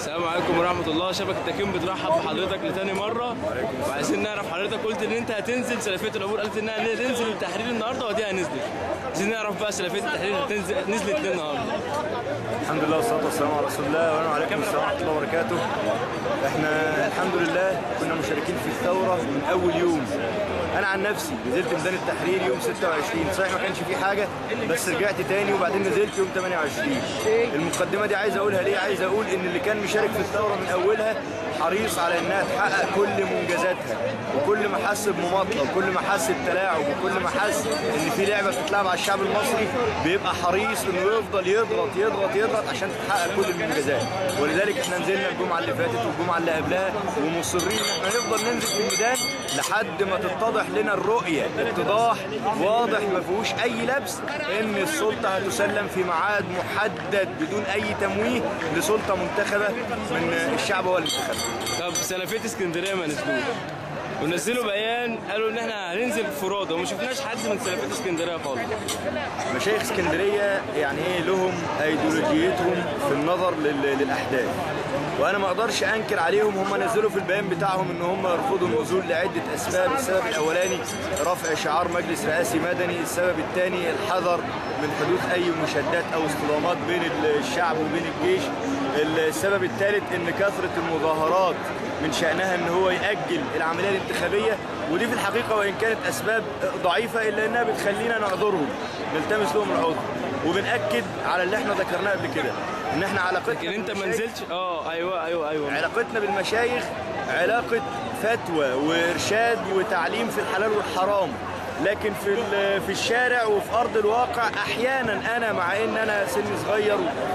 السلام عليكم ورحمة الله شبكة تكيم بترحب بحضرتك لتاني مرة وعايزين نعرف حضرتك قلت إن أنت هتنزل سلفية العبور قالت إنها هتنزل التحرير النهاردة ودي هنزلت عايزين نعرف بقى سلفية التحرير هتنزل نزلت ليه النهاردة الحمد لله والصلاه والسلام على رسول الله وانا وعليكم السلام ورحمه الله وبركاته احنا الحمد لله كنا مشاركين في الثوره من اول يوم انا عن نفسي نزلت ميدان التحرير يوم 26 صحيح ما كانش فيه حاجه بس رجعت تاني وبعدين نزلت يوم 28 المقدمه دي عايز اقولها ليه عايز اقول ان اللي كان مشارك في الثوره من اولها حريص على انها تحقق كل منجزاتها وكل ما حس بمماطله وكل ما حس بتلاعب وكل ما حس ان في لعبه بتتلعب على الشعب المصري بيبقى حريص انه يفضل يضغط يضغط يضغط عشان تتحقق كل المنجزات ولذلك احنا نزلنا الجمعه اللي فاتت والجمعه اللي قبلها ومصرين ان احنا نفضل ننزل في الميدان لحد ما تتضح لنا الرؤيه اتضاح واضح ما فيهوش اي لبس ان السلطه هتسلم في ميعاد محدد بدون اي تمويه لسلطه منتخبه من الشعب هو اللي انتخبها طب سلفية اسكندرية ما نزلوش ونزلوا بيان قالوا إن إحنا هننزل فرادة وما شفناش حد من سلفية اسكندرية خالص مشايخ اسكندريه يعني ايه لهم ايديولوجيتهم في النظر لل- للاحداث وانا ما اقدرش انكر عليهم هم نزلوا في البيان بتاعهم ان هم يرفضوا النزول لعده اسباب السبب الاولاني رفع شعار مجلس رئاسي مدني السبب الثاني الحذر من حدوث اي مشادات او اصطدامات بين الشعب وبين الجيش السبب الثالث ان كثره المظاهرات من شأنها ان هو يأجل العملية الانتخابية ودي في الحقيقة وإن كانت أسباب ضعيفة إلا إنها بتخلينا نعذرهم نلتمس لهم العذر وبنأكد على اللي احنا ذكرناه قبل كده إن احنا علاقتنا لكن أنت ما بالمشايخ- نزلتش أه أيوه أيوه أيوه علاقتنا بالمشايخ علاقة فتوى وإرشاد وتعليم في الحلال والحرام لكن في ال- في الشارع وفي ارض الواقع احيانا انا مع ان انا سني صغير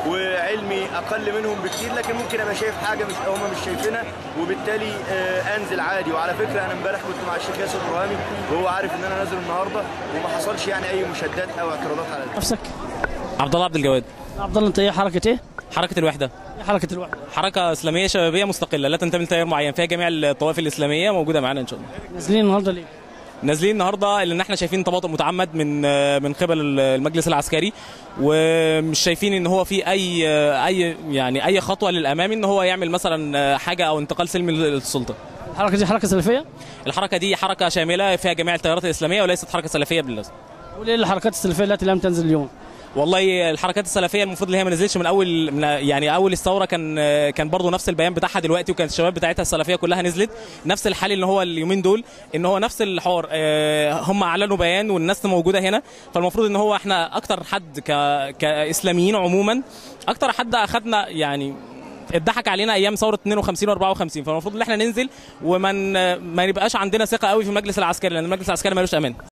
وعلمي اقل منهم بكتير لكن ممكن ابقى شايف حاجه مش هم مش شايفينها وبالتالي آه، انزل عادي وعلى فكره انا امبارح كنت مع الشيخ ياسر ابراهيمي وهو عارف ان انا نازل النهارده وما حصلش يعني اي مشادات او اعتراضات على ده نفسك عبد الله عبد الجواد عبد الله انت ايه حركه ايه؟ حركه الوحده ايه حركه الوحده؟ حركه اسلاميه شبابيه مستقله لا تنتمي لتيار معين فيها جميع الطوائف الاسلاميه موجوده معانا ان شاء الله نازلين النهارده ليه؟ نازلين النهارده لان احنا شايفين تباطؤ متعمد من من قبل المجلس العسكري ومش شايفين ان هو في اي اي يعني اي خطوه للامام ان هو يعمل مثلا حاجه او انتقال سلمي للسلطه الحركه دي حركه سلفيه؟ الحركه دي حركه شامله فيها جميع التيارات الاسلاميه وليست حركه سلفيه باللازم وليه الحركات السلفيه التي لم تنزل اليوم؟ والله الحركات السلفيه المفروض اللي هي ما نزلتش من اول من يعني اول الثوره كان كان برضه نفس البيان بتاعها دلوقتي وكانت الشباب بتاعتها السلفيه كلها نزلت نفس الحال اللي هو اليومين دول ان هو نفس الحوار آه، هم اعلنوا بيان والناس موجوده هنا فالمفروض ان هو احنا اكتر حد ك كاسلاميين عموما اكتر حد اخذنا يعني اتضحك علينا ايام ثوره 52 و54 فالمفروض ان احنا ننزل وما ن- ما يبقاش عندنا ثقه قوي في المجلس العسكري لان المجلس العسكري ملوش امان